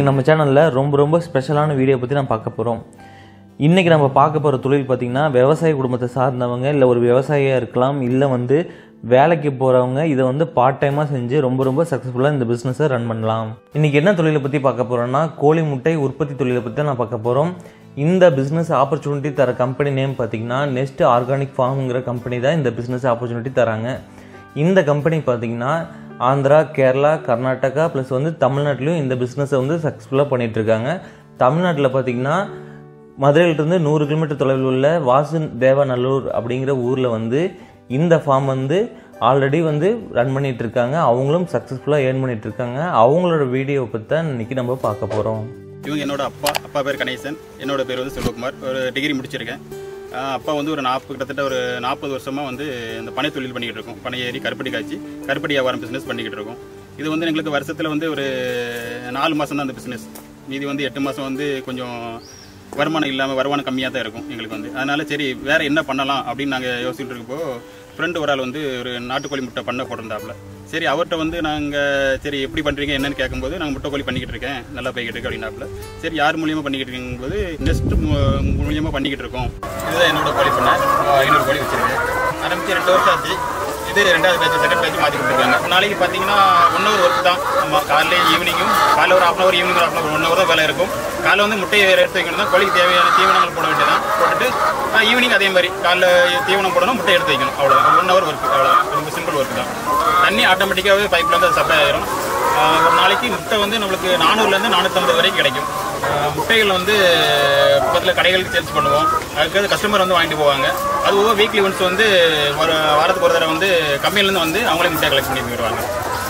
நம்ம சேனலில் ரொம்ப ரொம்ப ஸ்பெஷலான வீடியோ பற்றி நான் பார்க்க போகிறோம் இன்றைக்கி நம்ம பார்க்க போகிற தொழில் பார்த்திங்கன்னா விவசாய குடும்பத்தை சார்ந்தவங்க இல்லை ஒரு விவசாயியாக இருக்கலாம் இல்லை வந்து வேலைக்கு போகிறவங்க இதை வந்து பார்ட் டைமாக செஞ்சு ரொம்ப ரொம்ப சக்ஸஸ்ஃபுல்லாக இந்த பிஸ்னஸை ரன் பண்ணலாம் இன்றைக்கி என்ன தொழிலை பற்றி பார்க்க போகிறோன்னா கோழி முட்டை உற்பத்தி தொழிலை பற்றி தான் நான் பார்க்க போகிறோம் இந்த பிஸ்னஸ் ஆப்பர்ச்சுனிட்டி தர கம்பெனி நேம் பார்த்தீங்கன்னா நெஸ்ட் ஆர்கானிக் ஃபார்ம்ங்கிற கம்பெனி தான் இந்த பிஸ்னஸ் ஆப்பர்ச்சுனிட்டி தராங்க இந்த கம்பெனி பார்த்தீங்கன்னா ஆந்திரா கேரளா கர்நாடகா ப்ளஸ் வந்து தமிழ்நாட்டிலையும் இந்த பிஸ்னஸை வந்து சக்ஸஸ்ஃபுல்லாக பண்ணிட்டு இருக்காங்க தமிழ்நாட்டில் பார்த்தீங்கன்னா மதுரையிலிருந்து நூறு கிலோமீட்டர் தொலைவில் உள்ள வாசு தேவநல்லூர் அப்படிங்கிற ஊரில் வந்து இந்த ஃபார்ம் வந்து ஆல்ரெடி வந்து ரன் பண்ணிட்டு இருக்காங்க அவங்களும் சக்ஸஸ்ஃபுல்லாக ஏர்ன் பண்ணிட்டு இருக்காங்க அவங்களோட வீடியோவை பற்றி தான் இன்னைக்கு நம்ம பார்க்க போகிறோம் இவங்க என்னோட அப்பா அப்பா பேர் கணேசன் என்னோட பேர் வந்து செல்வகுமார் ஒரு டிகிரி முடிச்சிருக்கேன் ஆஹ் அப்பா வந்து ஒரு நாற்பது கிட்டத்தட்ட ஒரு நாற்பது வருஷமாக வந்து இந்த பனை தொழில் பண்ணிக்கிட்டு இருக்கோம் பனை ஏறி கருப்பட்டி காய்ச்சி கருப்பட்டி வியாபாரம் பிஸ்னஸ் பண்ணிக்கிட்டு இருக்கோம் இது வந்து எங்களுக்கு வருஷத்தில் வந்து ஒரு நாலு மாதம் தான் அந்த பிஸ்னஸ் மீதி வந்து எட்டு மாதம் வந்து கொஞ்சம் வருமானம் இல்லாமல் வருமானம் கம்மியாக தான் இருக்கும் எங்களுக்கு வந்து அதனால சரி வேற என்ன பண்ணலாம் அப்படின்னு நாங்கள் யோசிச்சுட்டு இருக்கப்போ ஃப்ரெண்டு ஒரு ஆள் வந்து ஒரு நாட்டுக்கோழி முட்டை பண்ண போட்டிருந்தாப்புல சரி அவர்கிட்ட வந்து நாங்கள் சரி எப்படி பண்ணுறீங்க என்னன்னு கேட்கும்போது நாங்கள் முட்டைக்கோழி பண்ணிக்கிட்டு இருக்கேன் நல்லா போய்கிட்டு இருக்கு அப்படின்னாப்புல சரி யார் மூலியமாக பண்ணிக்கிட்டு இருக்கும்போது நெக்ஸ்ட் மூலியமாக பண்ணிக்கிட்டு இருக்கோம் இதுதான் என்னோட கோழி பண்ண ஐநூறு கோழி வச்சிருக்கேன் ஆரம்பிச்சு ரெண்டு வருஷம் ஆச்சு இது ரெண்டாவது பேட்ச் செகண்ட் பேட்ச் மாற்றி கொடுத்துருக்காங்க ஒரு நாளைக்கு பார்த்தீங்கன்னா ஒன் ஹவர் ஒர்க் தான் நம்ம காலையில் ஈவினிங்கும் காலைல ஒரு ஹாஃப் ஹவர் ஈவினிங் ஒரு ஹாஃப் ஹவர் ஒன் ஹவர் தான் வேலை இருக்கும் காலைல வந்து முட்டையை எடுத்து வைக்கணும் தான் கோழிக்கு தேவையான தீவனங்கள் போட வேண்டியதான் போட்டுட்டு ஈவினிங் அதே மாதிரி காலைல தீவனம் போடணும் முட்டை எடுத்து வைக்கணும் அவ்வளோதான் ஒன் ஹவர் ஒர்க் அவ்வளோதான் ரொம்ப சிம்பிள் ஒர்க் தான் தண்ணி ஆட்டோமேட்டிக்காகவே பைப்லேருந்து அது சப்ளை ஆயிரும் ஆஹ் ஒரு நாளைக்கு முட்டை வந்து நம்மளுக்கு நானூறுலேருந்து நானூற்றம்பது வரைக்கும் கிடைக்கும் ஆஹ் முட்டைகள் வந்து பக்கத்தில் கடைகளுக்கு சேல்ஸ் பண்ணுவோம் அதுக்கு கஸ்டமர் வந்து வாங்கிட்டு போவாங்க அது ஒவ்வொரு வீக்லி ஒன்ஸ் வந்து ஒரு வாரத்துக்கு ஒரு தடவை வந்து கம்பெனிலேருந்து வந்து அவங்களே முட்டை கலெக்ட் பண்ணி போயிடுவாங்க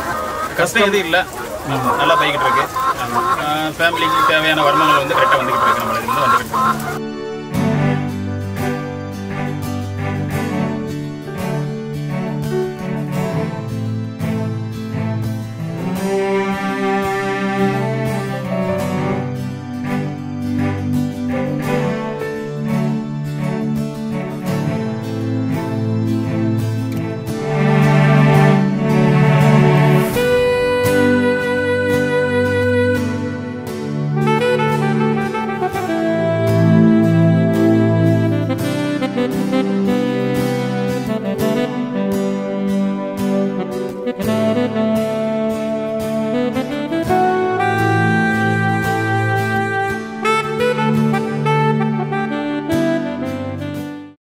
கஷ்டம் எதுவும் இல்லை நல்லா போய்கிட்டு இருக்கு ஃபேமிலிக்கு தேவையான வருமானங்கள் வந்து கரெக்டாக வந்துகிட்டு இருக்கு நம்மளுக்கு